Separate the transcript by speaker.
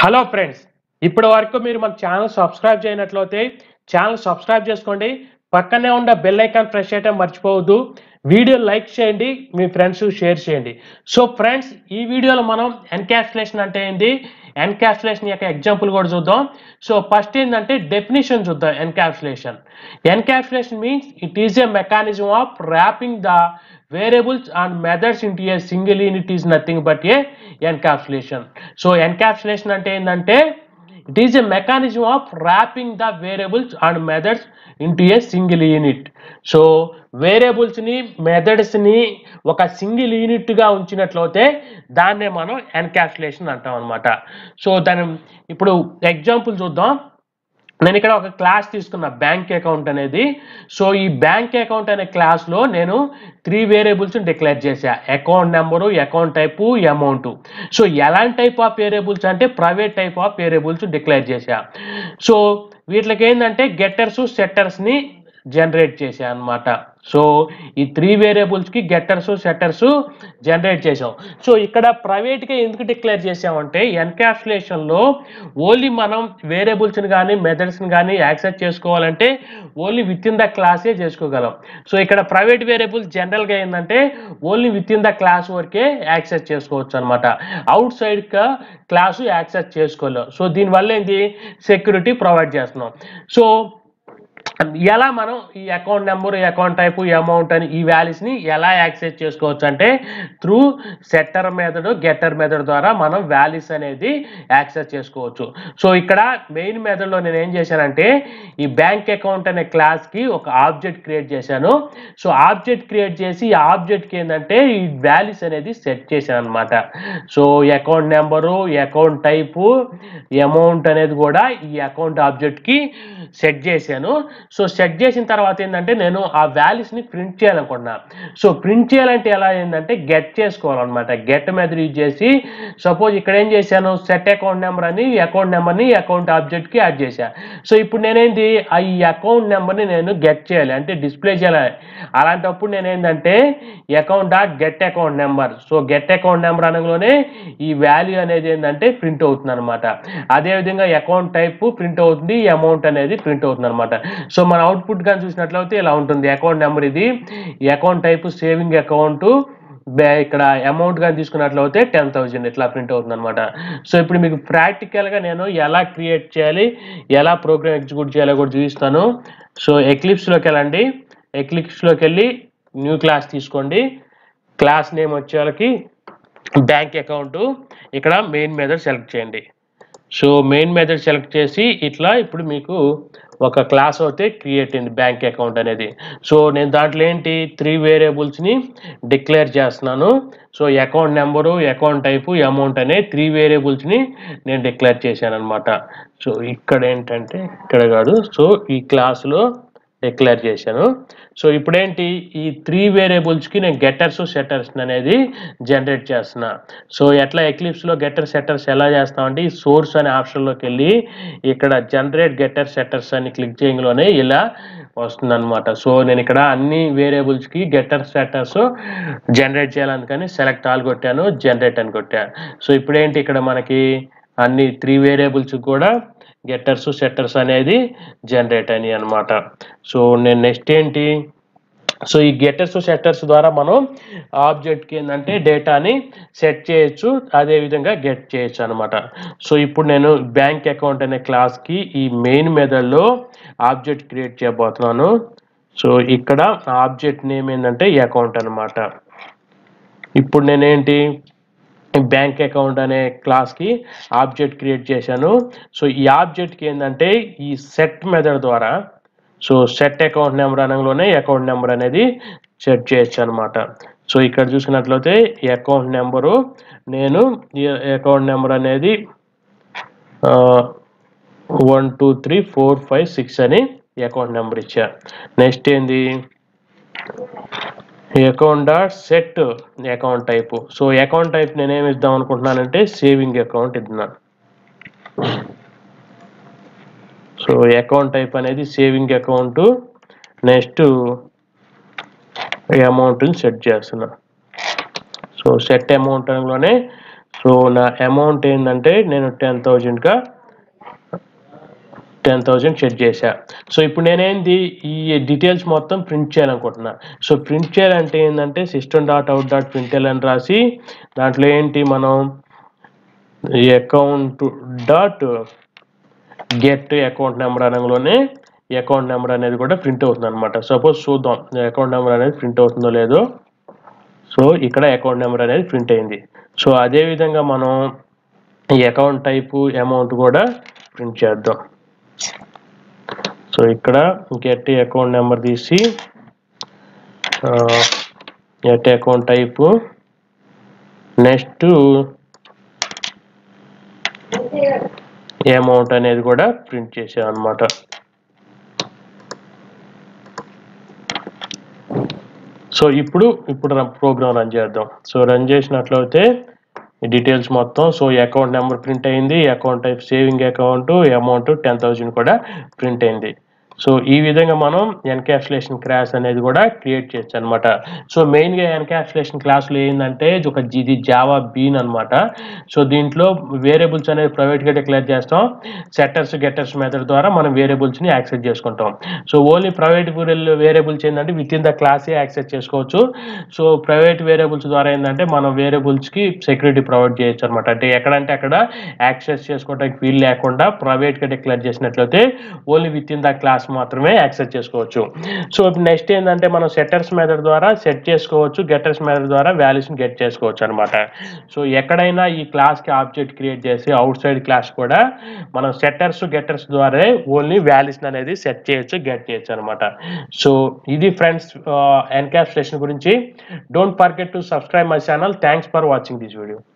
Speaker 1: hello friends ఇప్పటి వరకు మీరు మన ఛానల్ సబ్స్క్రైబ్ చేయనట్లయితే ఛానల్ సబ్స్క్రైబ్ చేసుకోండి పక్కనే ఉన్న బెల్ ఐకాన్ ప్రెస్ చేయడం మర్చిపోవద్దు వీడియో లైక్ చేయండి మీ ఫ్రెండ్స్ షేర్ చేయండి సో ఫ్రెండ్స్ ఈ వీడియోలో మనం ఎన్కాప్సులేషన్ అంటే ఏంటి ఎన్కాప్సులేషన్ యొక్క ఎగ్జాంపుల్ కూడా చూద్దాం సో ఫస్ట్ ఏంటంటే డెఫినేషన్ చూద్దాం encapsulation encapsulation means it is a mechanism of wrapping the variables and methods into a single unit is nothing but a encapsulation so encapsulation అంటే ఏంటంటే it is a mechanism of wrapping the variables and methods into a single unit so వేరియబుల్స్ని మెథడ్స్ని ఒక single యూనిట్గా ఉంచినట్లయితే దాన్నే మనం encapsulation అంటాం అనమాట సో దాని ఇప్పుడు ఎగ్జాంపుల్ చూద్దాం నేను ఇక్కడ ఒక క్లాస్ తీసుకున్న బ్యాంక్ అకౌంట్ అనేది సో ఈ బ్యాంక్ అకౌంట్ అనే క్లాస్లో నేను త్రీ వేరియబుల్స్ డిక్లేర్ చేశా account number account type amount so ఎలాంటి టైప్ ఆఫ్ వేరియబుల్స్ అంటే private type of variables declare చేశా సో వీటికి ఏంటంటే గెట్టర్స్ సెట్టర్స్ని జనరేట్ చేశా అనమాట సో ఈ త్రీ వేరియబుల్స్కి గెట్టర్స్ సెట్టర్స్ జనరేట్ చేసాం సో ఇక్కడ ప్రైవేట్గా ఎందుకు డిక్లేర్ చేసామంటే ఎన్కాప్సులేషన్లో ఓన్లీ మనం వేరియబుల్స్ని కానీ మెథడ్స్ని కానీ యాక్సెస్ చేసుకోవాలంటే ఓన్లీ విత్ ఇన్ ద క్లాసే చేసుకోగలం సో ఇక్కడ ప్రైవేట్ వేరియబుల్స్ జనరల్గా ఏంటంటే only within the class వరకే యాక్సెస్ చేసుకోవచ్చు అనమాట అవుట్ సైడ్ క్లాసు యాక్సెస్ చేసుకోలేం సో దీనివల్ల ఏంటి సెక్యూరిటీ ప్రొవైడ్ చేస్తున్నాం సో ఎలా మనం ఈ account number account type amount అని ఈ వాల్యూస్ని ఎలా యాక్సెస్ చేసుకోవచ్చు అంటే through setter method getter method ద్వారా మనం వాల్యూస్ అనేది యాక్సెస్ చేసుకోవచ్చు సో ఇక్కడ మెయిన్ మెథడ్లో నేను ఏం చేశానంటే ఈ బ్యాంక్ అకౌంట్ అనే క్లాస్కి ఒక ఆబ్జెక్ట్ క్రియేట్ చేశాను సో ఆబ్జెక్ట్ క్రియేట్ చేసి ఈ ఆబ్జెక్ట్కి ఏంటంటే ఈ వాల్యూస్ అనేది సెట్ చేశాను అనమాట so account number account type amount అనేది కూడా ఈ అకౌంట్ ఆబ్జెక్ట్కి సెట్ చేశాను సో సెట్ చేసిన తర్వాత ఏంటంటే నేను ఆ వాల్యూస్ని ప్రింట్ చేయాలనుకుంటున్నా సో ప్రింట్ చేయాలంటే ఎలా ఏంటంటే గెట్ చేసుకోవాలన్నమాట గెట్ మెథడ్ యూజ్ చేసి సపోజ్ ఇక్కడ ఏం చేశాను సెట్ అకౌంట్ నెంబర్ అని ఈ అకౌంట్ నెంబర్ని అకౌంట్ ఆబ్జెక్ట్కి యాడ్ చేశా సో ఇప్పుడు నేనేంటి ఆ ఈ అకౌంట్ నెంబర్ని నేను గెట్ చేయాలి అంటే డిస్ప్లే చేయాలి అలాంటప్పుడు నేను ఏంటంటే account dot get account number so get account number అనగానే ఈ వాల్యూ అనేది ఏంటంటే ప్రింట్ అవుతుంది అనమాట అదేవిధంగా అకౌంట్ టైప్ ప్రింట్ అవుతుంది ఈ అమౌంట్ అనేది ప్రింట్ అవుతుంది అనమాట సో మన అవుట్పుట్ కానీ చూసినట్లయితే ఇలా ఉంటుంది అకౌంట్ నెంబర్ ఇది ఈ అకౌంట్ టైప్ సేవింగ్ అకౌంట్ ఇక్కడ అమౌంట్ కానీ తీసుకున్నట్లయితే టెన్ థౌజండ్ ఇట్లా ప్రింట్ అవుతుంది అనమాట సో ఇప్పుడు మీకు ప్రాక్టికల్గా నేను ఎలా క్రియేట్ చేయాలి ఎలా ప్రోగ్రామ్ ఎగ్జిక్యూట్ చేయాలో కూడా చూపిస్తాను సో ఎక్లిప్స్లోకి వెళ్ళండి ఎక్లిప్స్లోకి వెళ్ళి న్యూ క్లాస్ తీసుకోండి క్లాస్ నేమ్ వచ్చే వాళ్ళకి బ్యాంక్ అకౌంట్ ఇక్కడ మెయిన్ మెథడ్ సెలెక్ట్ చేయండి సో మెయిన్ మెథడ్ సెలెక్ట్ చేసి ఇట్లా ఇప్పుడు మీకు ఒక క్లాస్ అయితే క్రియేట్ అయింది బ్యాంక్ అకౌంట్ అనేది సో నేను దాంట్లో ఏంటి త్రీ వేరియబుల్స్ని డిక్లేర్ చేస్తున్నాను so account number account type amount అనే త్రీ వేరియబుల్స్ని నేను డిక్లేర్ చేశాను అనమాట సో ఇక్కడ ఏంటంటే ఇక్కడ కాదు సో ఈ క్లాస్లో డిక్లేర్ చేశాను సో ఇప్పుడేంటి ఈ త్రీ వేరియబుల్స్కి నేను గెట్టర్స్ సెట్టర్స్ అనేది జనరేట్ చేస్తున్నా సో ఎట్లా ఎక్లిప్స్లో గెటర్ సెట్టర్స్ ఎలా చేస్తామంటే ఈ సోర్స్ అనే ఆప్షన్లోకి వెళ్ళి ఇక్కడ జనరేట్ గెటర్ సెట్టర్స్ అని క్లిక్ చేయడంలోనే ఇలా వస్తుందన్నమాట సో నేను ఇక్కడ అన్ని వేరియబుల్స్కి గెటర్ సెట్టర్స్ జనరేట్ చేయాలనుకని సెలెక్ట్ ఆల్ కొట్టాను జనరేట్ అని కొట్టాను సో ఇప్పుడేంటి ఇక్కడ మనకి అన్ని త్రీ వేరియబుల్స్ కూడా గెట్టర్స్ సెట్టర్స్ అనేది జనరేట్ అయినాయి అనమాట సో నేను నెక్స్ట్ ఏంటి సో ఈ గెటర్స్ సెట్టర్స్ ద్వారా మనం ఆబ్జెక్ట్కి ఏంటంటే డేటాని సెట్ చేయొచ్చు అదేవిధంగా గెట్ చేయొచ్చు అనమాట సో ఇప్పుడు నేను బ్యాంక్ అకౌంట్ అనే క్లాస్కి ఈ మెయిన్ మెథడ్లో ఆబ్జెక్ట్ క్రియేట్ చేయబోతున్నాను సో ఇక్కడ ఆబ్జెక్ట్ నేమ్ ఏంటంటే ఈ అకౌంట్ అనమాట ఇప్పుడు నేనేంటి బ్యాంక్ అకౌంట్ అనే క్లాస్కి ఆబ్జెక్ట్ క్రియేట్ చేశాను సో ఈ ఆబ్జెక్ట్కి ఏంటంటే ఈ సెట్ మెథడ్ ద్వారా సో సెట్ అకౌంట్ నెంబర్ అనగానే అకౌంట్ నెంబర్ అనేది సెట్ చేయొచ్చు అనమాట సో ఇక్కడ చూసినట్లయితే ఈ అకౌంట్ నెంబరు నేను ఈ అకౌంట్ నెంబర్ అనేది one two three four five six అని ఈ అకౌంట్ నెంబర్ ఇచ్చా నెక్స్ట్ ఏంది account dot set account type so account type నేను ఏమి ఇద్దాం అనుకుంటున్నానంటే సేవింగ్ అకౌంట్ ఇద్దాను సో అకౌంట్ టైప్ అనేది సేవింగ్ అకౌంట్ నెక్స్ట్ అమౌంట్ని సెట్ చేస్తున్నా సో సెట్ అమౌంట్ అనగానే సో నా అమౌంట్ ఏంటంటే నేను టెన్ థౌజండ్గా టెన్ థౌజండ్ సెట్ చేశా సో ఇప్పుడు నేనేంది ఈ డీటెయిల్స్ మొత్తం ప్రింట్ చేయాలనుకుంటున్నా సో ప్రింట్ చేయాలంటే ఏంటంటే system dot out dot println అని రాసి దాంట్లో ఏంటి మనం ఈ account dot get account number అనగానే ఈ అకౌంట్ నెంబర్ అనేది కూడా ప్రింట్ అవుతుంది అనమాట సపోజ్ చూద్దాం అకౌంట్ నెంబర్ అనేది ప్రింట్ అవుతుందో లేదో సో ఇక్కడ అకౌంట్ నెంబర్ అనేది ప్రింట్ అయింది సో అదే విధంగా మనం ఈ అకౌంట్ టైపు అమౌంట్ కూడా ప్రింట్ చేద్దాం సో ఇక్కడ గెట్ అకౌంట్ నెంబర్ తీసి get account type next amount అనేది కూడా ప్రింట్ చేసాం అనమాట సో ఇప్పుడు ఇప్పుడు ప్రోగ్రామ్ రన్ చేద్దాం సో రన్ చేసినట్లయితే ఈ డీటెయిల్స్ మొత్తం సో ఈ అకౌంట్ నెంబర్ ప్రింట్ అయింది account type saving account amount ten thousand కూడా ప్రింట్ అయింది సో ఈ విధంగా మనం ఎన్కాప్సులేషన్ క్లాస్ అనేది కూడా క్రియేట్ చేయొచ్చు అనమాట సో మెయిన్గా ఎన్కాప్సులేషన్ క్లాస్లో ఏంటంటే ఇది ఒక ఇది జావా బీన్ అనమాట సో దీంట్లో వేరియబుల్స్ అనేది ప్రైవేట్గా డిక్లేర్ చేస్తాం సెట్టర్స్ గెట్టర్స్ మెథడ్ ద్వారా మనం వేరియబుల్స్ని యాక్సెస్ చేసుకుంటాం సో ఓన్లీ ప్రైవేట్ వేరియబుల్స్ ఏంటంటే విత్ ఇన్ ద క్లాసే యాక్సెస్ చేసుకోవచ్చు సో ప్రైవేట్ వేరియబుల్స్ ద్వారా ఏంటంటే మనం వేరియబుల్స్కి సెక్యూరిటీ ప్రొవైడ్ చేయొచ్చు అనమాట అంటే ఎక్కడంటే అక్కడ యాక్సెస్ చేసుకోవడానికి వీలు లేకుండా ప్రైవేట్గా డిక్లేర్ చేసినట్లయితే only within the class మాత్రమే యాక్సెస్ చేసుకోవచ్చు సో నెక్స్ట్ ఏంటంటే మనం సెట్టర్స్ మెథడ్ ద్వారా సెట్ చేసుకోవచ్చు గెటర్స్ మెథడ్ ద్వారా వాల్యూస్ని గెట్ చేసుకోవచ్చు అనమాట సో ఎక్కడైనా ఈ క్లాస్కి ఆబ్జెక్ట్ క్రియేట్ చేసి అవుట్ సైడ్ క్లాస్ కూడా మనం సెట్టర్స్ గెటర్స్ ద్వారా ఓన్లీ వాల్యూస్ అనేది సెట్ చేయొచ్చు గెట్ చేయొచ్చు అనమాట సో ఇది ఫ్రెండ్స్ ఎన్కాప్సులేషన్ గురించి don't forget to subscribe my channel thanks for watching this video